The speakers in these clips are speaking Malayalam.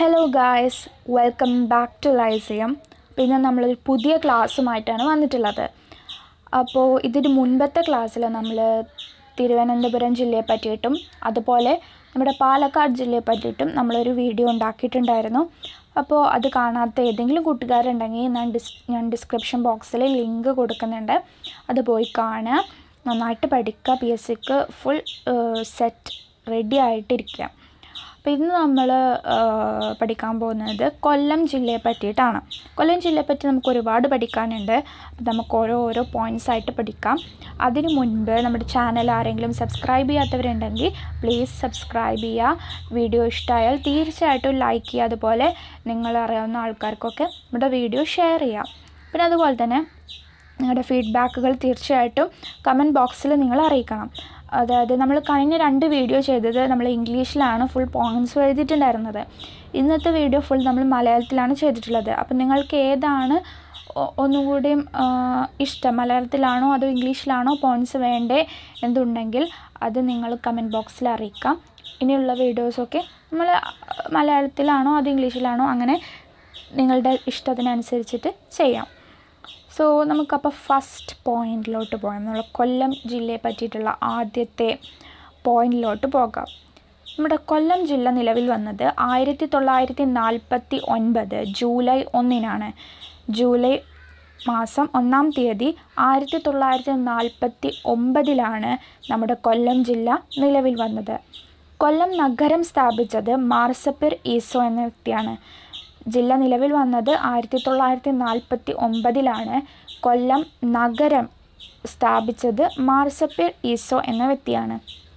Hello guys welcome back to Lyceum അപ്പോൾ ഇന്ന് നമ്മളൊരു പുതിയ ക്ലാസ്സുമായിട്ടാണ് വന്നിട്ടുള്ളത് അപ്പോൾ ഇതിന് മുൻപത്തെ ക്ലാസ്സിൽ നമ്മൾ തിരുവനന്തപുരം ജില്ലയെ പറ്റിയിട്ടും അതുപോലെ നമ്മുടെ പാലക്കാട് ജില്ലയെ പറ്റിയിട്ടും നമ്മളൊരു വീഡിയോ ഉണ്ടാക്കിയിട്ടുണ്ടായിരുന്നു അപ്പോൾ അത് കാണാത്ത ഏതെങ്കിലും കൂട്ടുകാരുണ്ടെങ്കിൽ ഞാൻ ഡിസ് ഞാൻ ഡിസ്ക്രിപ്ഷൻ ബോക്സിൽ ലിങ്ക് കൊടുക്കുന്നുണ്ട് അത് പോയി കാണുക നന്നായിട്ട് പഠിക്കുക പി എസ് സിക്ക് ഫുൾ സെറ്റ് റെഡി ആയിട്ടിരിക്കുക അപ്പോൾ ഇന്ന് നമ്മൾ പഠിക്കാൻ പോകുന്നത് കൊല്ലം ജില്ലയെ പറ്റിയിട്ടാണ് കൊല്ലം ജില്ലയെ പറ്റി നമുക്ക് ഒരുപാട് പഠിക്കാനുണ്ട് അപ്പോൾ നമുക്ക് ഓരോ ഓരോ പോയിൻറ്റ്സ് ആയിട്ട് പഠിക്കാം അതിനു മുൻപ് നമ്മുടെ ചാനൽ ആരെങ്കിലും സബ്സ്ക്രൈബ് ചെയ്യാത്തവരുണ്ടെങ്കിൽ പ്ലീസ് സബ്സ്ക്രൈബ് ചെയ്യുക വീഡിയോ ഇഷ്ടമായാൽ തീർച്ചയായിട്ടും ലൈക്ക് ചെയ്യുക അതുപോലെ നിങ്ങൾ അറിയാവുന്ന ആൾക്കാർക്കൊക്കെ നമ്മുടെ വീഡിയോ ഷെയർ ചെയ്യാം പിന്നെ അതുപോലെ തന്നെ നിങ്ങളുടെ ഫീഡ്ബാക്കുകൾ തീർച്ചയായിട്ടും കമൻറ്റ് ബോക്സിൽ നിങ്ങൾ അറിയിക്കണം അതായത് നമ്മൾ കഴിഞ്ഞ രണ്ട് വീഡിയോ ചെയ്തത് നമ്മൾ ഇംഗ്ലീഷിലാണ് ഫുൾ പോയിൻറ്റ്സ് എഴുതിയിട്ടുണ്ടായിരുന്നത് ഇന്നത്തെ വീഡിയോ ഫുൾ നമ്മൾ മലയാളത്തിലാണ് ചെയ്തിട്ടുള്ളത് അപ്പം നിങ്ങൾക്ക് ഏതാണ് ഒന്നുകൂടിയും ഇഷ്ടം മലയാളത്തിലാണോ അതോ ഇംഗ്ലീഷിലാണോ പോയിൻറ്റ്സ് വേണ്ടേ എന്തുണ്ടെങ്കിൽ അത് നിങ്ങൾ കമൻറ്റ് ബോക്സിൽ അറിയിക്കാം ഇനിയുള്ള വീഡിയോസൊക്കെ നമ്മൾ മലയാളത്തിലാണോ അതോ ഇംഗ്ലീഷിലാണോ അങ്ങനെ നിങ്ങളുടെ ഇഷ്ടത്തിനനുസരിച്ചിട്ട് ചെയ്യാം സോ നമുക്കപ്പോൾ ഫസ്റ്റ് പോയിന്റിലോട്ട് പോകാം നമ്മൾ കൊല്ലം ജില്ലയെ പറ്റിയിട്ടുള്ള ആദ്യത്തെ പോയിന്റിലോട്ട് പോകാം നമ്മുടെ കൊല്ലം ജില്ല നിലവിൽ വന്നത് ആയിരത്തി തൊള്ളായിരത്തി നാൽപ്പത്തി ഒൻപത് ജൂലൈ ഒന്നിനാണ് ജൂലൈ മാസം ഒന്നാം തീയതി ആയിരത്തി തൊള്ളായിരത്തി നാൽപ്പത്തി ഒമ്പതിലാണ് നമ്മുടെ കൊല്ലം ജില്ല നിലവിൽ വന്നത് കൊല്ലം നഗരം സ്ഥാപിച്ചത് മാർസപ്പിർ ഈസോ എന്ന വ്യക്തിയാണ് ജില്ല നിലവിൽ വന്നത് ആയിരത്തി തൊള്ളായിരത്തി നാൽപ്പത്തി ഒമ്പതിലാണ് കൊല്ലം നഗരം സ്ഥാപിച്ചത് മാർസപ്പിർ ഈസോ എന്ന വ്യക്തിയാണ്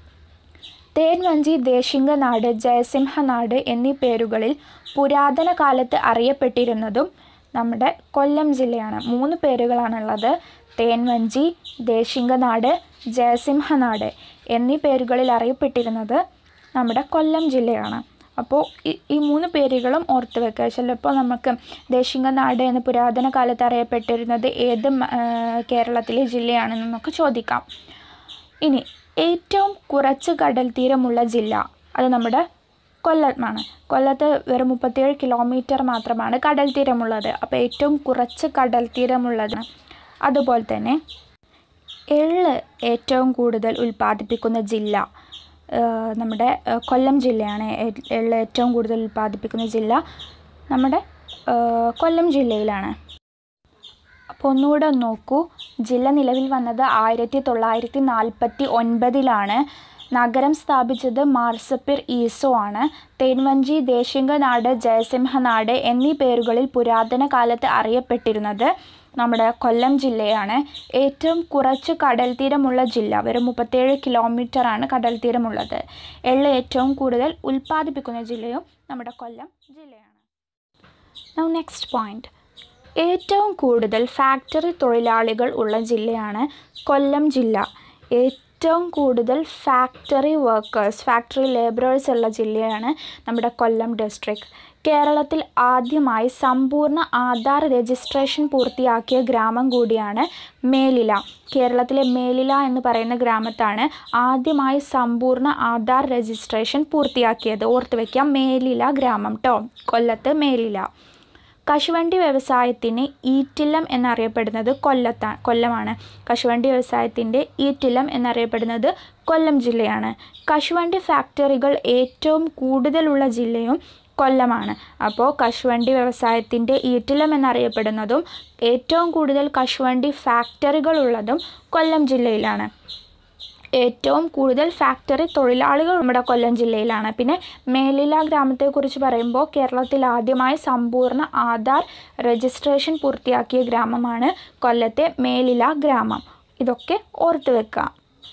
തേൻവഞ്ചി ദേശിംഗനാട് ജയസിംഹനാട് എന്നീ പേരുകളിൽ പുരാതന കാലത്ത് അറിയപ്പെട്ടിരുന്നതും നമ്മുടെ കൊല്ലം ജില്ലയാണ് മൂന്ന് പേരുകളാണുള്ളത് തേൻവഞ്ചി ദേശിംഗനാട് ജയസിംഹനാട് എന്നീ പേരുകളിൽ അറിയപ്പെട്ടിരുന്നത് നമ്മുടെ കൊല്ലം ജില്ലയാണ് അപ്പോൾ ഈ മൂന്ന് പേരുകളും ഓർത്ത് വെക്കുക ചിലപ്പോൾ നമുക്ക് ദേശിംഗനാട് എന്ന് പുരാതന കാലത്ത് അറിയപ്പെട്ടിരുന്നത് ഏത് കേരളത്തിലെ ജില്ലയാണെന്നൊക്കെ ചോദിക്കാം ഇനി ഏറ്റവും കുറച്ച് കടൽ തീരമുള്ള ജില്ല അത് നമ്മുടെ കൊല്ലമാണ് കൊല്ലത്ത് വെറും മുപ്പത്തിയേഴ് കിലോമീറ്റർ മാത്രമാണ് കടൽ തീരമുള്ളത് അപ്പോൾ ഏറ്റവും കുറച്ച് കടൽ തീരമുള്ളത് അതുപോലെ തന്നെ എള്ള് ഏറ്റവും കൂടുതൽ ഉൽപ്പാദിപ്പിക്കുന്ന ജില്ല നമ്മുടെ കൊല്ലം ജില്ലയാണ് എള്ള് ഏറ്റവും കൂടുതൽ ഉൽപ്പാദിപ്പിക്കുന്ന ജില്ല നമ്മുടെ കൊല്ലം ജില്ലയിലാണ് അപ്പോൾ ഒന്നുകൂടെ നോക്കൂ ജില്ല നിലവിൽ വന്നത് ആയിരത്തി തൊള്ളായിരത്തി നാൽപ്പത്തി ഒൻപതിലാണ് നഗരം സ്ഥാപിച്ചത് മാർസപ്പിർ ഈസോ ആണ് തേൻവഞ്ചി ദേശിംഗനാട് ജയസിംഹനാട് എന്നീ പേരുകളിൽ പുരാതന കാലത്ത് അറിയപ്പെട്ടിരുന്നത് നമ്മുടെ കൊല്ലം ജില്ലയാണ് ഏറ്റവും കുറച്ച് കടൽ തീരമുള്ള ജില്ല വെറും മുപ്പത്തേഴ് കിലോമീറ്ററാണ് കടൽ തീരമുള്ളത് എള്ള് ഏറ്റവും കൂടുതൽ ഉൽപ്പാദിപ്പിക്കുന്ന ജില്ലയും നമ്മുടെ കൊല്ലം ജില്ലയാണ് നൗ നെക്സ്റ്റ് പോയിന്റ് ഏറ്റവും കൂടുതൽ ഫാക്ടറി തൊഴിലാളികൾ ഉള്ള ജില്ലയാണ് കൊല്ലം ജില്ല ഏറ്റവും കൂടുതൽ ഫാക്ടറി വർക്കേഴ്സ് ഫാക്ടറി ലേബറേഴ്സ് ഉള്ള ജില്ലയാണ് നമ്മുടെ കൊല്ലം ഡിസ്ട്രിക്ട് കേരളത്തിൽ ആദ്യമായി സമ്പൂർണ്ണ ആധാർ രജിസ്ട്രേഷൻ പൂർത്തിയാക്കിയ ഗ്രാമം കൂടിയാണ് മേലില കേരളത്തിലെ മേലില എന്ന് പറയുന്ന ഗ്രാമത്താണ് ആദ്യമായി സമ്പൂർണ്ണ ആധാർ രജിസ്ട്രേഷൻ പൂർത്തിയാക്കിയത് ഓർത്ത് വയ്ക്കാം മേലില ഗ്രാമം കേട്ടോ കൊല്ലത്ത് മേലില കശുവണ്ടി വ്യവസായത്തിന് ഈറ്റില്ലം എന്നറിയപ്പെടുന്നത് കൊല്ലത്താണ് കൊല്ലമാണ് കശുവണ്ടി വ്യവസായത്തിൻ്റെ ഈറ്റില്ലം എന്നറിയപ്പെടുന്നത് കൊല്ലം ജില്ലയാണ് കശുവണ്ടി ഫാക്ടറികൾ ഏറ്റവും കൂടുതലുള്ള ജില്ലയും കൊല്ലമാണ് അപ്പോൾ കശുവണ്ടി വ്യവസായത്തിൻ്റെ ഈറ്റില്ലം എന്നറിയപ്പെടുന്നതും ഏറ്റവും കൂടുതൽ കശുവണ്ടി ഫാക്ടറികളുള്ളതും കൊല്ലം ജില്ലയിലാണ് ഏറ്റവും കൂടുതൽ ഫാക്ടറി തൊഴിലാളികൾ നമ്മുടെ കൊല്ലം ജില്ലയിലാണ് പിന്നെ മേലില ഗ്രാമത്തെക്കുറിച്ച് പറയുമ്പോൾ കേരളത്തിൽ ആദ്യമായി സമ്പൂർണ്ണ ആധാർ രജിസ്ട്രേഷൻ പൂർത്തിയാക്കിയ ഗ്രാമമാണ് കൊല്ലത്തെ മേലില ഗ്രാമം ഇതൊക്കെ ഓർത്ത് വെക്കുക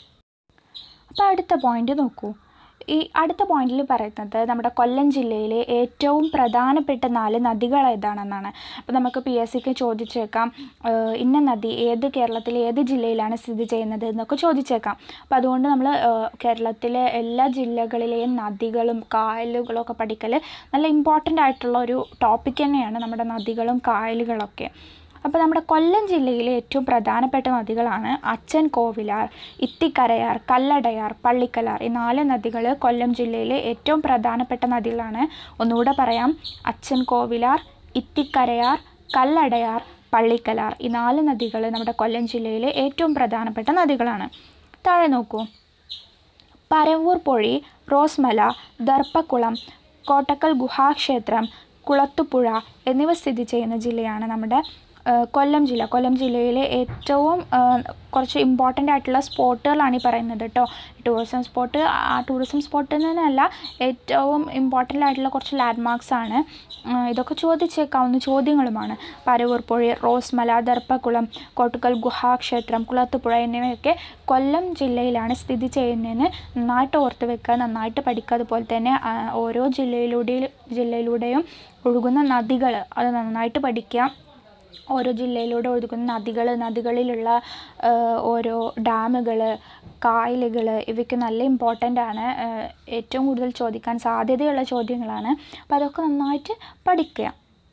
അപ്പോൾ അടുത്ത പോയിന്റ് നോക്കൂ ഈ അടുത്ത പോയിന്റിൽ പറയുന്നത് നമ്മുടെ കൊല്ലം ജില്ലയിലെ ഏറ്റവും പ്രധാനപ്പെട്ട നാല് നദികൾ ഏതാണെന്നാണ് അപ്പോൾ നമുക്ക് പി എസ് സിക്ക് ചോദിച്ചേക്കാം ഇന്ന നദി ഏത് കേരളത്തിലെ ഏത് ജില്ലയിലാണ് സ്ഥിതി ചെയ്യുന്നത് എന്നൊക്കെ ചോദിച്ചേക്കാം അപ്പോൾ അതുകൊണ്ട് നമ്മൾ കേരളത്തിലെ എല്ലാ ജില്ലകളിലെയും നദികളും കായലുകളും ഒക്കെ പഠിക്കൽ നല്ല ഇമ്പോർട്ടൻ്റ് ആയിട്ടുള്ള ഒരു ടോപ്പിക് തന്നെയാണ് നമ്മുടെ നദികളും കായലുകളൊക്കെ അപ്പോൾ നമ്മുടെ കൊല്ലം ജില്ലയിലെ ഏറ്റവും പ്രധാനപ്പെട്ട നദികളാണ് അച്ചൻ കോവിലാർ ഇത്തിക്കരയാർ കല്ലടയാർ പള്ളിക്കലാർ ഈ നാല് നദികൾ കൊല്ലം ജില്ലയിലെ ഏറ്റവും പ്രധാനപ്പെട്ട നദികളാണ് ഒന്നുകൂടെ പറയാം അച്ചൻ കോവിലാർ ഇത്തിക്കരയാർ കല്ലടയാർ പള്ളിക്കലാർ ഈ നാല് നദികൾ നമ്മുടെ കൊല്ലം ജില്ലയിലെ ഏറ്റവും പ്രധാനപ്പെട്ട നദികളാണ് താഴെ നോക്കൂ പരവൂർ പൊഴി റോസ്മല ദർപ്പക്കുളം കോട്ടക്കൽ ഗുഹാക്ഷേത്രം കുളത്തുപുഴ എന്നിവ സ്ഥിതി ചെയ്യുന്ന ജില്ലയാണ് നമ്മുടെ ആ, കൊല്ലം ജില്ല കൊല്ലം ജില്ലയിലെ ഏറ്റവും ആ, കുറച്ച് ഇമ്പോർട്ടൻ്റ് ആയിട്ടുള്ള സ്പോട്ടുകളാണ് ഈ പറയുന്നത് കേട്ടോ ടൂറിസം സ്പോട്ട് ആ ടൂറിസം സ്പോട്ട് തന്നെയല്ല ഏറ്റവും ഇമ്പോർട്ടൻ്റ് ആയിട്ടുള്ള കുറച്ച് ലാൻഡ്മാർക്സ് ആണ് ആ, ഇതൊക്കെ ചോദിച്ചേക്കാവുന്ന ചോദ്യങ്ങളുമാണ് പരവൂർ പുഴ റോസ്മല ദർപ്പക്കുളം കോട്ടുക്കൽ ഗുഹാക്ഷേത്രം കുളത്തുപുഴ എന്നിവയൊക്കെ കൊല്ലം ജില്ലയിലാണ് സ്ഥിതി ചെയ്യുന്നതെന്ന് നന്നായിട്ട് ഓർത്ത് വെക്കുക നന്നായിട്ട് പഠിക്കുക അതുപോലെ തന്നെ ആ, ഓരോ ജില്ലയിലൂടെ ജില്ലയിലൂടെയും ഒഴുകുന്ന നദികൾ അത് നന്നായിട്ട് പഠിക്കുക ഓരോ ജില്ലയിലൂടെ ഒഴുകുന്ന നദികൾ നദികളിലുള്ള ആ, ഓരോ ഡാമുകൾ കായലുകൾ ഇവയ്ക്ക് നല്ല ഇമ്പോർട്ടൻ്റ് ആണ് ആ, ഏറ്റവും കൂടുതൽ ചോദിക്കാൻ സാധ്യതയുള്ള ചോദ്യങ്ങളാണ് അപ്പോൾ അതൊക്കെ നന്നായിട്ട് പഠിക്കുക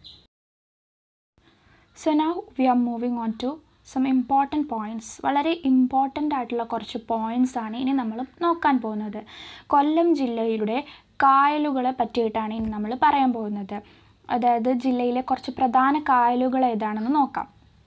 so now we are moving on to some important points വളരെ ഇമ്പോർട്ടൻ്റ് ആയിട്ടുള്ള കുറച്ച് പോയിൻറ്റ്സ് ആണ് ഇനി നമ്മൾ നോക്കാൻ പോകുന്നത് കൊല്ലം ജില്ലയുടെ കായലുകളെ പറ്റിയിട്ടാണ് ഇനി നമ്മൾ പറയാൻ പോകുന്നത് അതായത് ജില്ലയിലെ കുറച്ച് പ്രധാന കായലുകൾ ഏതാണെന്ന് നോക്കാം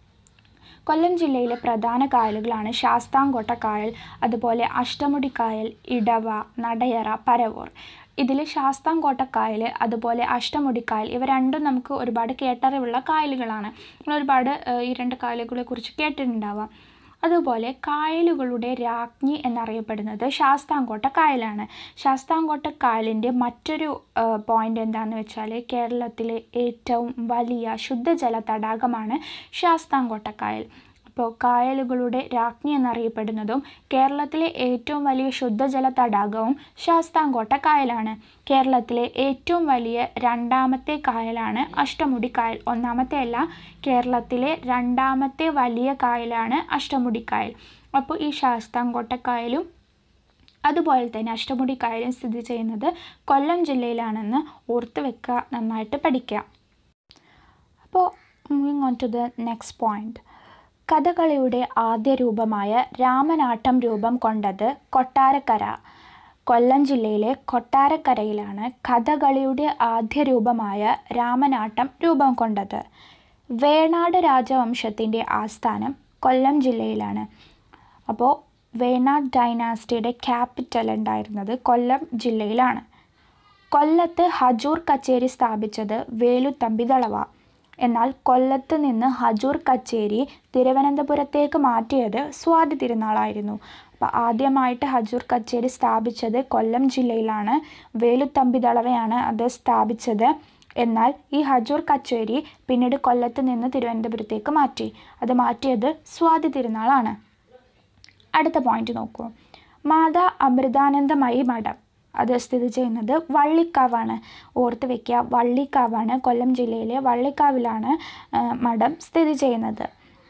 കൊല്ലം ജില്ലയിലെ പ്രധാന കായലുകളാണ് ശാസ്താംകോട്ട കായൽ അതുപോലെ അഷ്ടമുടി കായൽ ഇടവ നടയറ പരവൂർ ഇതിൽ ശാസ്താംകോട്ട കായൽ അതുപോലെ അഷ്ടമുടി കായൽ ഇവ രണ്ടും നമുക്ക് ഒരുപാട് കേട്ടറിവുള്ള കായലുകളാണ് നിങ്ങൾ ഒരുപാട് ഏഹ്, ഈ രണ്ട് കായലുകളെ കുറിച്ച് കേട്ടിട്ടുണ്ടാവാം അതുപോലെ കായലുകളുടെ രാജ്ഞി എന്നറിയപ്പെടുന്നത് ശാസ്താംകോട്ട കായലാണ് ശാസ്താംകോട്ട കായലിൻ്റെ മറ്റൊരു പോയിന്റ് എന്താണെന്ന് വെച്ചാൽ കേരളത്തിലെ ഏറ്റവും വലിയ ശുദ്ധജല തടാകമാണ് ശാസ്താംകോട്ട കായൽ അപ്പോൾ കായലുകളുടെ രാജ്ഞി എന്നറിയപ്പെടുന്നതും കേരളത്തിലെ ഏറ്റവും വലിയ ശുദ്ധജല തടാകവും ശാസ്താംകോട്ട കായലാണ് കേരളത്തിലെ ഏറ്റവും വലിയ രണ്ടാമത്തെ കായലാണ് അഷ്ടമുടി കായൽ ഒന്നാമത്തെ അല്ല കേരളത്തിലെ രണ്ടാമത്തെ വലിയ കായലാണ് അഷ്ടമുടി കായൽ അപ്പോൾ ഈ ശാസ്താംകോട്ട കായലും അതുപോലെ തന്നെ അഷ്ടമുടി കായലും സ്ഥിതി ചെയ്യുന്നത് കൊല്ലം ജില്ലയിലാണെന്ന് ഓർത്ത് വെക്കുക നന്നായിട്ട് പഠിക്കുക അപ്പോൾ moving on to the next point കഥകളിയുടെ ആദ്യ രൂപമായ രാമനാട്ടം രൂപം കൊണ്ടത് കൊട്ടാരക്കര കൊല്ലം ജില്ലയിലെ കൊട്ടാരക്കരയിലാണ് കഥകളിയുടെ ആദ്യ രൂപമായ രാമനാട്ടം രൂപം കൊണ്ടത് വേണാട് രാജവംശത്തിൻ്റെ ആസ്ഥാനം കൊല്ലം ജില്ലയിലാണ് അപ്പോൾ വേണാട് ഡൈനാസ്റ്റിയുടെ ക്യാപിറ്റൽ ഉണ്ടായിരുന്നത് കൊല്ലം ജില്ലയിലാണ് കൊല്ലത്ത് ഹജൂർ കച്ചേരി സ്ഥാപിച്ചത് വേലുത്തമ്പി ദളവ എന്നാൽ കൊല്ലത്ത് നിന്ന് ഹജൂർ കച്ചേരി തിരുവനന്തപുരത്തേക്ക് മാറ്റിയത് സ്വാതി തിരുനാളായിരുന്നു അപ്പോൾ ആദ്യമായിട്ട് ഹജൂർ കച്ചേരി സ്ഥാപിച്ചത് കൊല്ലം ജില്ലയിലാണ് വേലുത്തമ്പി ദളവയാണ് അത് സ്ഥാപിച്ചത് എന്നാൽ ഈ ഹജൂർ കച്ചേരി പിന്നീട് കൊല്ലത്ത് നിന്ന് തിരുവനന്തപുരത്തേക്ക് മാറ്റി അത് മാറ്റിയത് സ്വാതി തിരുനാളാണ് അടുത്ത പോയിന്റ് നോക്കൂ മാതാ അമൃതാനന്ദമയി മഠം അത് സ്ഥിതി ചെയ്യുന്നത് വള്ളിക്കാവാണ് ഓർത്ത് വെക്കുക വള്ളിക്കാവാണ് കൊല്ലം ജില്ലയിലെ വള്ളിക്കാവിലാണ് ആ, മഠം സ്ഥിതി ചെയ്യുന്നത്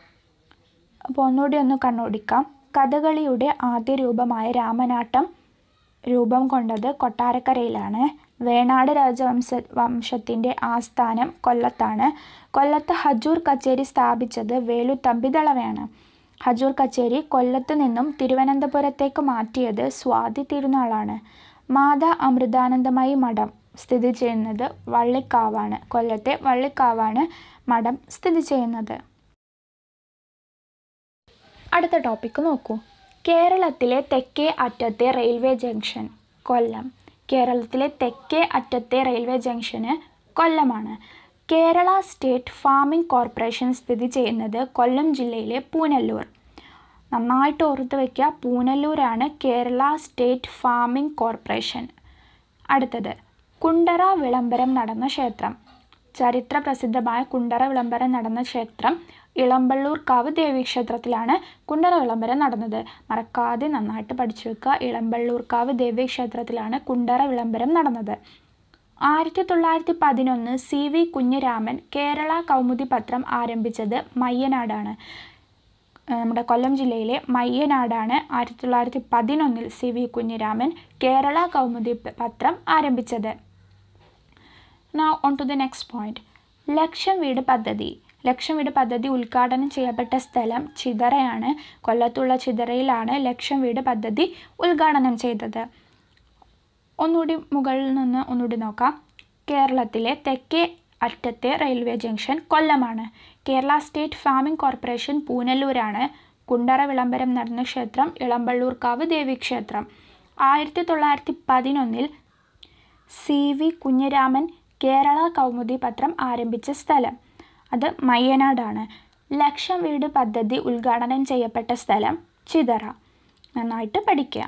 അപ്പോൾ ഒന്നുകൂടി ഒന്ന് കണ്ണോടിക്കാം കഥകളിയുടെ ആദ്യ രൂപമായ രാമനാട്ടം രൂപം കൊണ്ടത് കൊട്ടാരക്കരയിലാണ് വേണാട് രാജവംശ വംശത്തിൻ്റെ ആസ്ഥാനം കൊല്ലത്താണ് കൊല്ലത്ത് ഹജൂർ കച്ചേരി സ്ഥാപിച്ചത് വേലുത്തമ്പി ദളവയാണ് ഹജൂർ കച്ചേരി കൊല്ലത്ത് നിന്നും തിരുവനന്തപുരത്തേക്ക് മാറ്റിയത് സ്വാതി തിരുനാളാണ് മാതാ അമൃതാനന്ദമയി മഠം സ്ഥിതി ചെയ്യുന്നത് വള്ളിക്കാവാണ് കൊല്ലത്തെ വള്ളിക്കാവാണ് മഠം സ്ഥിതി ചെയ്യുന്നത് അടുത്ത ടോപ്പിക്ക് നോക്കൂ കേരളത്തിലെ തെക്കേ അറ്റത്തെ റെയിൽവേ ജംഗ്ഷൻ കൊല്ലം കേരളത്തിലെ തെക്കേ അറ്റത്തെ റെയിൽവേ ജംഗ്ഷന് കൊല്ലമാണ് കേരള സ്റ്റേറ്റ് ഫാമിംഗ് കോർപ്പറേഷൻ സ്ഥിതി ചെയ്യുന്നത് കൊല്ലം ജില്ലയിലെ പൂനല്ലൂർ നന്നായിട്ട് ഓർത്ത് വയ്ക്കുക പൂനല്ലൂരാണ് കേരള സ്റ്റേറ്റ് ഫാമിംഗ് കോർപ്പറേഷൻ അടുത്തത് കുണ്ടറ വിളംബരം നടന്ന ക്ഷേത്രം ചരിത്ര പ്രസിദ്ധമായ കുണ്ടറ വിളംബരം നടന്ന ക്ഷേത്രം ഇളമ്പള്ളൂർക്കാവ് ദേവീക്ഷേത്രത്തിലാണ് കുണ്ടറ വിളംബരം നടന്നത് മറക്കാതെ നന്നായിട്ട് പഠിച്ചു വെക്കുക ഇളമ്പള്ളൂർക്കാവ് ദേവീക്ഷേത്രത്തിലാണ് കുണ്ടറ വിളംബരം നടന്നത് ആയിരത്തി തൊള്ളായിരത്തി പതിനൊന്ന് സി വി കുഞ്ഞിരാമൻ കേരള കൗമുദി പത്രം ആരംഭിച്ചത് മയ്യനാടാണ് ഏഹ് നമ്മുടെ കൊല്ലം ജില്ലയിലെ മയ്യനാടാണ് ആയിരത്തി തൊള്ളായിരത്തി പതിനൊന്നിൽ സി വി കുഞ്ഞിരാമൻ കേരള കൗമുദി പ- പത്രം ആരംഭിച്ചത് Now on to the next point. ലക്ഷം വീട് പദ്ധതി ലക്ഷം വീട് പദ്ധതി ഉദ്ഘാടനം ചെയ്യപ്പെട്ട സ്ഥലം ചിതറയാണ് കൊല്ലത്തുള്ള ചിതറയിലാണ് ലക്ഷം വീട് പദ്ധതി ഉദ്ഘാടനം ചെയ്തത് ഒന്നുകൂടി മുകളിൽ നിന്ന് ഒന്നുകൂടി നോക്കാം കേരളത്തിലെ തെക്കേ അറ്റത്തെ റെയിൽവേ ജംഗ്ഷൻ കൊല്ലമാണ് കേരള സ്റ്റേറ്റ് ഫാമിംഗ് കോർപ്പറേഷൻ പൂനല്ലൂരാണ് കുണ്ടറ വിളംബരം നടന്ന ക്ഷേത്രം ഇളമ്പള്ളൂർക്കാവ് ദേവീക്ഷേത്രം ആയിരത്തി തൊള്ളായിരത്തി പതിനൊന്നിൽ സി വി കുഞ്ഞിരാമൻ കേരള കൗമുദി പത്രം ആരംഭിച്ച സ്ഥലം അത് മയ്യനാടാണ് ലക്ഷം വീട് പദ്ധതി ഉദ്ഘാടനം ചെയ്യപ്പെട്ട സ്ഥലം ചിതറ നന്നായിട്ട് പഠിക്കുക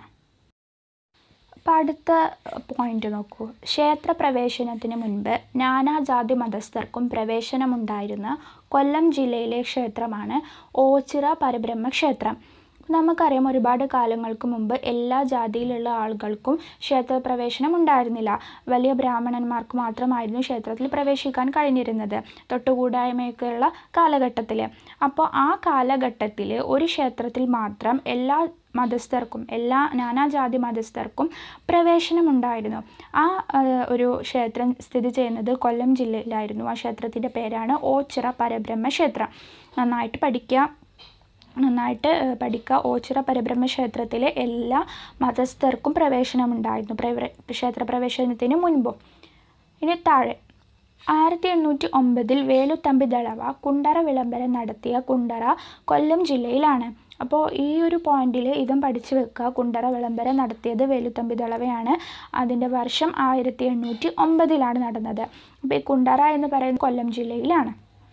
അപ്പം അടുത്ത പോയിന്റ് നോക്കൂ ക്ഷേത്ര പ്രവേശനത്തിന് മുൻപ് നാനാജാതി മതസ്ഥർക്കും പ്രവേശനമുണ്ടായിരുന്ന കൊല്ലം ജില്ലയിലെ ക്ഷേത്രമാണ് ഓച്ചിറ പരബ്രഹ്മ ക്ഷേത്രം നമുക്കറിയാം ഒരുപാട് കാലങ്ങൾക്ക് മുമ്പ് എല്ലാ ജാതിയിലുള്ള ആളുകൾക്കും ക്ഷേത്ര പ്രവേശനം ഉണ്ടായിരുന്നില്ല വലിയ ബ്രാഹ്മണന്മാർക്ക് മാത്രമായിരുന്നു ക്ഷേത്രത്തിൽ പ്രവേശിക്കാൻ കഴിഞ്ഞിരുന്നത് തൊട്ടുകൂടായ്മയൊക്കെയുള്ള കാലഘട്ടത്തിൽ അപ്പോൾ ആ കാലഘട്ടത്തിൽ ഒരു ക്ഷേത്രത്തിൽ മാത്രം എല്ലാ മതസ്ഥർക്കും എല്ലാ നാനാജാതി മതസ്ഥർക്കും പ്രവേശനമുണ്ടായിരുന്നു ആ ഒരു ക്ഷേത്രം സ്ഥിതി ചെയ്യുന്നത് കൊല്ലം ജില്ലയിലായിരുന്നു ആ ക്ഷേത്രത്തിൻ്റെ പേരാണ് ഓച്ചിറ പരബ്രഹ്മ ക്ഷേത്രം നന്നായിട്ട് പഠിക്കുക നന്നായിട്ട് പഠിക്കുക ഓച്ചിറ പരബ്രഹ്മ ക്ഷേത്രത്തിലെ എല്ലാ മതസ്ഥർക്കും പ്രവേശനമുണ്ടായിരുന്നു ക്ഷേത്ര പ്രവേശനത്തിന് മുൻപും ഇനി താഴെ ആയിരത്തി എണ്ണൂറ്റി ഒമ്പതിൽ വേലുത്തമ്പി ദളവ കുണ്ടറ വിളംബരം നടത്തിയ കുണ്ടറ കൊല്ലം ജില്ലയിലാണ് അപ്പോൾ ഈ ഒരു പോയിന്റിൽ ഇതും പഠിച്ചു വെക്കുക കുണ്ടറ വിളംബരം നടത്തിയത് വേലുത്തമ്പി ദളവയാണ് അതിൻ്റെ വർഷം ആയിരത്തി എണ്ണൂറ്റി ഒമ്പതിലാണ് നടന്നത് അപ്പോൾ ഈ കുണ്ടറ എന്ന് പറയുന്നത് കൊല്ലം ജില്ലയിലാണ്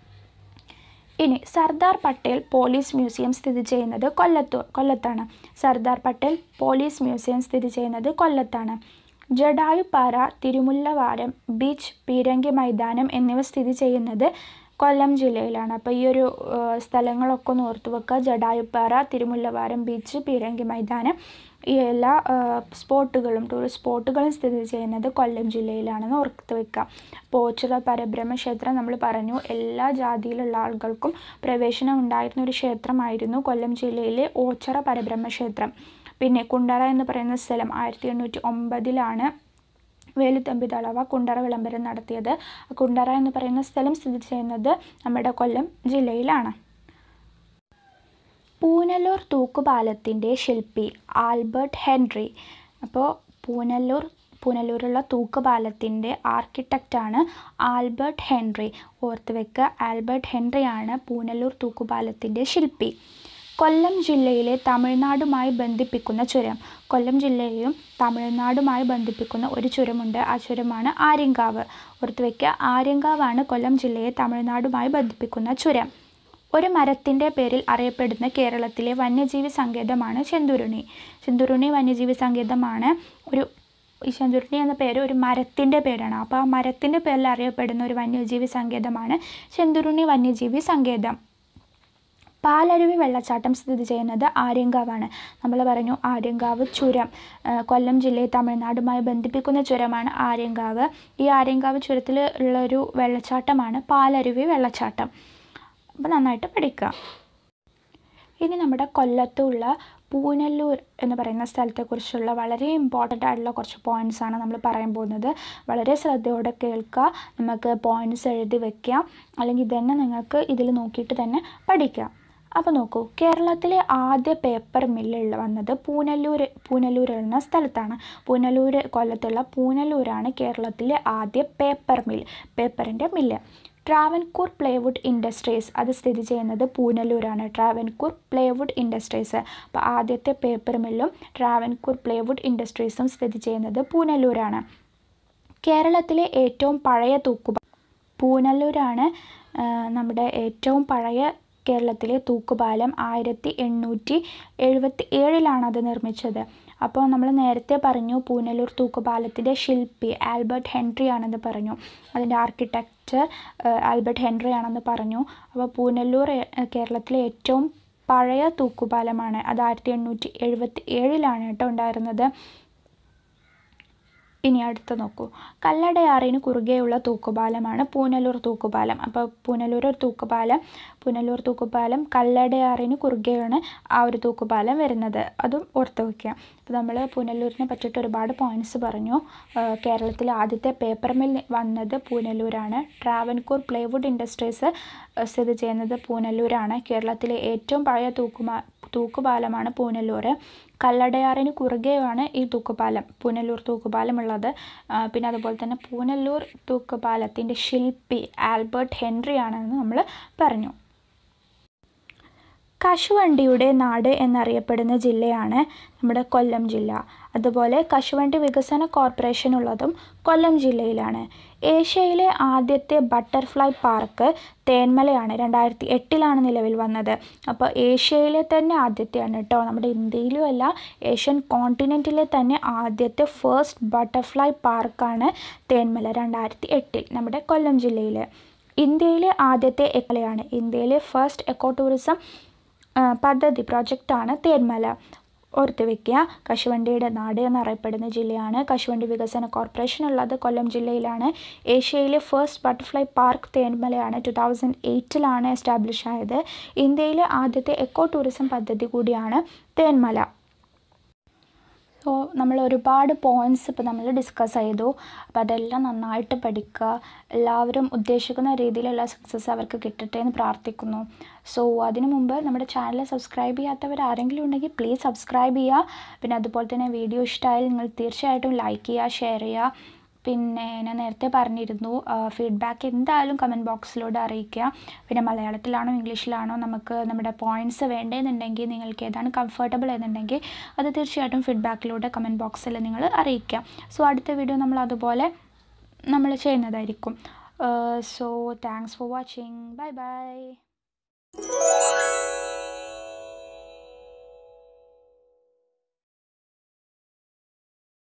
ഇനി സർദാർ പട്ടേൽ പോലീസ് മ്യൂസിയം സ്ഥിതി ചെയ്യുന്നത് കൊല്ലത്തു കൊല്ലത്താണ് സർദാർ പട്ടേൽ പോലീസ് മ്യൂസിയം സ്ഥിതി ചെയ്യുന്നത് കൊല്ലത്താണ് ജഡായുപ്പാറ തിരുമുല്ലവാരം ബീച്ച് പീരങ്കി മൈതാനം എന്നിവ സ്ഥിതി ചെയ്യുന്നത് കൊല്ലം ജില്ലയിലാണ് അപ്പോൾ ഈ ഒരു സ്ഥലങ്ങളൊക്കെ ഒന്ന് ഓർത്ത് വെക്കുക ജഡായുപ്പാറ തിരുമുല്ലവാരം ബീച്ച് പീരങ്കി മൈതാനം ഈ എല്ലാ സ്പോട്ടുകളും ടൂറിസ്റ്റ് സ്പോട്ടുകളും സ്ഥിതി ചെയ്യുന്നത് കൊല്ലം ജില്ലയിലാണെന്ന് ഓർത്ത് വെക്കുക അപ്പോൾ ഓച്ചിറ പരബ്രഹ്മ ക്ഷേത്രം നമ്മൾ പറഞ്ഞു എല്ലാ ജാതിയിലുള്ള ആളുകൾക്കും പ്രവേശനം ഉണ്ടായിരുന്ന ഒരു ക്ഷേത്രമായിരുന്നു കൊല്ലം ജില്ലയിലെ ഓച്ചിറ പരബ്രഹ്മ ക്ഷേത്രം പിന്നെ കുണ്ടറ എന്ന് പറയുന്ന സ്ഥലം ആയിരത്തി എണ്ണൂറ്റി ഒമ്പതിലാണ് വേലുത്തമ്പി തളവ കുണ്ടറ വിളംബരം നടത്തിയത് കുണ്ടറ എന്ന് പറയുന്ന സ്ഥലം സ്ഥിതി ചെയ്യുന്നത് നമ്മുടെ കൊല്ലം ജില്ലയിലാണ് പൂനല്ലൂർ തൂക്കുപാലത്തിൻ്റെ ശില്പി ആൽബർട്ട് ഹെൻറി അപ്പോൾ പൂനല്ലൂർ പൂനല്ലൂരുള്ള തൂക്കുപാലത്തിൻ്റെ ആർക്കിടെക്റ്റാണ് ആൽബർട്ട് ഹെൻറി ഓർത്ത് വെക്കുക ആൽബർട്ട് ഹെൻറിയാണ് പൂനല്ലൂർ തൂക്കുപാലത്തിൻ്റെ ശില്പി കൊല്ലം ജില്ലയിലെ തമിഴ്നാടുമായി ബന്ധിപ്പിക്കുന്ന ചുരം കൊല്ലം ജില്ലയെയും തമിഴ്നാടുമായി ബന്ധിപ്പിക്കുന്ന ഒരു ചുരമുണ്ട് ആ ചുരമാണ് ആര്യങ്കാവ് ഓർത്ത് വയ്ക്കുക ആര്യങ്കാവാണ് കൊല്ലം ജില്ലയെ തമിഴ്നാടുമായി ബന്ധിപ്പിക്കുന്ന ചുരം ഒരു മരത്തിൻ്റെ പേരിൽ അറിയപ്പെടുന്ന കേരളത്തിലെ വന്യജീവി സങ്കേതമാണ് ചെന്തുരുണി ചെന്തുരുണി വന്യജീവി സങ്കേതമാണ് ഒരു ഈ ചെന്തുരുണി എന്ന പേര് ഒരു മരത്തിൻ്റെ പേരാണ് അപ്പോൾ ആ മരത്തിൻ്റെ പേരിൽ അറിയപ്പെടുന്ന ഒരു വന്യജീവി സങ്കേതമാണ് ചെന്തുരുണി വന്യജീവി സങ്കേതം പാലരുവി വെള്ളച്ചാട്ടം സ്ഥിതി ചെയ്യുന്നത് ആര്യങ്കാവാണ് നമ്മൾ പറഞ്ഞു ആര്യങ്കാവ് ചുരം കൊല്ലം ജില്ലയെ തമിഴ്നാടുമായി ബന്ധിപ്പിക്കുന്ന ചുരമാണ് ആര്യങ്കാവ് ഈ ആര്യങ്കാവ് ചുരത്തിൽ ഉള്ള ഒരു വെള്ളച്ചാട്ടമാണ് പാലരുവി വെള്ളച്ചാട്ടം അപ്പോൾ നന്നായിട്ട് പഠിക്കുക ഇനി നമ്മുടെ കൊല്ലത്തുള്ള പൂനല്ലൂർ എന്ന് പറയുന്ന സ്ഥലത്തെക്കുറിച്ചുള്ള വളരെ ഇമ്പോർട്ടൻ്റ് ആയിട്ടുള്ള കുറച്ച് പോയിൻറ്റ്സ് ആണ് നമ്മൾ പറയാൻ പോകുന്നത് വളരെ ശ്രദ്ധയോടെ കേൾക്കുക നമുക്ക് പോയിൻറ്റ്സ് എഴുതി വെക്കാം അല്ലെങ്കിൽ ഇതന്നെ നിങ്ങൾക്ക് ഇതിൽ നോക്കിയിട്ട് തന്നെ പഠിക്കാം അപ്പോൾ നോക്കൂ കേരളത്തിലെ ആദ്യ പേപ്പർ മില്ലുള്ള വന്നത് പൂനല്ലൂർ പൂനല്ലൂർ എന്ന സ്ഥലത്താണ് പൂനല്ലൂർ കൊല്ലത്തുള്ള പൂനല്ലൂരാണ് കേരളത്തിലെ ആദ്യ പേപ്പർ മിൽ പേപ്പറിൻ്റെ മില്ല് ട്രാവൻകൂർ പ്ലേവുഡ് ഇൻഡസ്ട്രീസ് അത് സ്ഥിതി ചെയ്യുന്നത് പൂനല്ലൂരാണ് ട്രാവൻകൂർ പ്ലേവുഡ് ഇൻഡസ്ട്രീസ് അപ്പോൾ ആദ്യത്തെ പേപ്പർ മില്ലും ട്രാവൻകൂർ പ്ലേവുഡ് ഇൻഡസ്ട്രീസും സ്ഥിതി ചെയ്യുന്നത് പൂനല്ലൂരാണ് കേരളത്തിലെ ഏറ്റവും പഴയ തൂക്കുപാലം പൂനല്ലൂരാണ് നമ്മുടെ ഏറ്റവും പഴയ കേരളത്തിലെ തൂക്കുപാലം ആയിരത്തി എണ്ണൂറ്റി എഴുപത്തി ഏഴിലാണ് അത് നിർമ്മിച്ചത് അപ്പോൾ നമ്മൾ നേരത്തെ പറഞ്ഞു പൂനല്ലൂർ തൂക്കുപാലത്തിൻ്റെ ശില്പി ആൽബർട്ട് ഹെൻറി ആണെന്ന് പറഞ്ഞു അതിൻ്റെ ആർക്കിടെക്ചർ ആൽബർട്ട് ഹെൻറി ആണെന്ന് പറഞ്ഞു അപ്പോൾ പൂനല്ലൂർ കേരളത്തിലെ ഏറ്റവും പഴയ തൂക്കുപാലമാണ് അത് ആയിരത്തി എണ്ണൂറ്റി എഴുപത്തി ഏഴിലാണ് കേട്ടോ ഉണ്ടായിരുന്നത് ഇനി അടുത്ത നോക്കൂ കല്ലടയാറിന് കുറുകെയുള്ള തൂക്കുപാലമാണ് പൂനലൂർ തൂക്കുപാലം അപ്പോൾ പൂനലൂർ ഒരു തൂക്കുപാലം പുനലൂർ തൂക്കുപാലം കല്ലടയാറിന് കുറുകെയാണ് ആ ഒരു തൂക്കുപാലം വരുന്നത് അതും ഓർത്ത് വയ്ക്കുക അപ്പോൾ നമ്മൾ പുനലൂരിനെ പറ്റിയിട്ട് ഒരുപാട് പോയിന്റ്സ് പറഞ്ഞു കേരളത്തിലെ ആദ്യത്തെ പേപ്പർ മിൽ വന്നത് പൂനലൂരാണ് ട്രാവൻകൂർ പ്ലൈവുഡ് ഇൻഡസ്ട്രീസ് സ്ഥിതി ചെയ്യുന്നത് പൂനലൂരാണ് കേരളത്തിലെ ഏറ്റവും പഴയ തൂക്കുമാ തൂക്കുപാലമാണ് പൂനലൂർ കല്ലടയാറിന് കുറുകെയാണ് ഈ തൂക്കുപാലം പൂനലൂർ തൂക്കുപാലം ഉള്ളത് പിന്നെ അതുപോലെ തന്നെ പൂനലൂർ തൂക്കുപാലത്തിൻ്റെ ശില്പി ആൽബർട്ട് ഹെൻറി ആണെന്ന് നമ്മൾ പറഞ്ഞു കശുവണ്ടിയുടെ നാട് എന്നറിയപ്പെടുന്ന ജില്ലയാണ് നമ്മുടെ കൊല്ലം ജില്ല അതുപോലെ കശുവണ്ടി വികസന കോർപ്പറേഷൻ ഉള്ളതും കൊല്ലം ജില്ലയിലാണ് ഏഷ്യയിലെ ആദ്യത്തെ ബട്ടർഫ്ലൈ പാർക്ക് തേന്മലയാണ് രണ്ടായിരത്തി എട്ടിലാണ് നിലവിൽ വന്നത് അപ്പോൾ ഏഷ്യയിലെ തന്നെ ആദ്യത്തെയാണ് കേട്ടോ നമ്മുടെ ഇന്ത്യയിലും അല്ല ഏഷ്യൻ കോണ്ടിനെൻറ്റിലെ തന്നെ ആദ്യത്തെ ഫസ്റ്റ് ബട്ടർഫ്ലൈ പാർക്കാണ് തേന്മല രണ്ടായിരത്തി എട്ടിൽ നമ്മുടെ കൊല്ലം ജില്ലയിൽ ഇന്ത്യയിലെ ആദ്യത്തെ എക്കലയാണ് ഇന്ത്യയിലെ ഫസ്റ്റ് എക്കോ ടൂറിസം പദ്ധതി പ്രൊജക്റ്റാണ് തേന്മല ഓർത്ത് വയ്ക്കുക കശുവണ്ടിയുടെ നാട് എന്നറിയപ്പെടുന്ന ജില്ലയാണ് കശുവണ്ടി വികസന കോർപ്പറേഷൻ ഉള്ളത് കൊല്ലം ജില്ലയിലാണ് ഏഷ്യയിലെ ഫസ്റ്റ് ബട്ടർഫ്ലൈ പാർക്ക് തേന്മലയാണ് ടു തൗസൻഡ് എയ്റ്റിലാണ് എസ്റ്റാബ്ലിഷ് ആയത് ഇന്ത്യയിലെ ആദ്യത്തെ എക്കോ ടൂറിസം പദ്ധതി കൂടിയാണ് തേന്മല സോ നമ്മൾ ഒരുപാട് പോയിൻറ്റ്സ് ഇപ്പോൾ നമ്മൾ ഡിസ്കസ് ചെയ്തു അപ്പോൾ അതെല്ലാം നന്നായിട്ട് പഠിക്കുക എല്ലാവരും ഉദ്ദേശിക്കുന്ന രീതിയിലുള്ള സക്സസ് അവർക്ക് കിട്ടട്ടെ എന്ന് പ്രാർത്ഥിക്കുന്നു സോ അതിനു മുമ്പ് നമ്മുടെ ചാനൽ സബ്സ്ക്രൈബ് ചെയ്യാത്തവർ ആരെങ്കിലും ഉണ്ടെങ്കിൽ പ്ലീസ് സബ്സ്ക്രൈബ് ചെയ്യുക പിന്നെ അതുപോലെ തന്നെ വീഡിയോ ഇഷ്ടമായാൽ നിങ്ങൾ തീർച്ചയായിട്ടും ലൈക്ക് ചെയ്യുക ഷെയർ ചെയ്യുക പിന്നെ ഞാൻ നേരത്തെ പറഞ്ഞിരുന്നു ഫീഡ്ബാക്ക് എന്തായാലും കമൻറ്റ് ബോക്സിലൂടെ അറിയിക്കുക പിന്നെ മലയാളത്തിലാണോ ഇംഗ്ലീഷിലാണോ നമുക്ക് നമ്മുടെ പോയിൻറ്റ്സ് വേണ്ടതെന്നുണ്ടെങ്കിൽ നിങ്ങൾക്ക് ഏതാണ് കംഫർട്ടബിൾ എന്നുണ്ടെങ്കിൽ അത് തീർച്ചയായിട്ടും ഫീഡ്ബാക്കിലൂടെ കമൻറ്റ് ബോക്സിൽ നിങ്ങൾ അറിയിക്കുക സോ അടുത്ത വീഡിയോ നമ്മൾ അതുപോലെ നമ്മൾ ചെയ്യുന്നതായിരിക്കും so thanks for watching bye by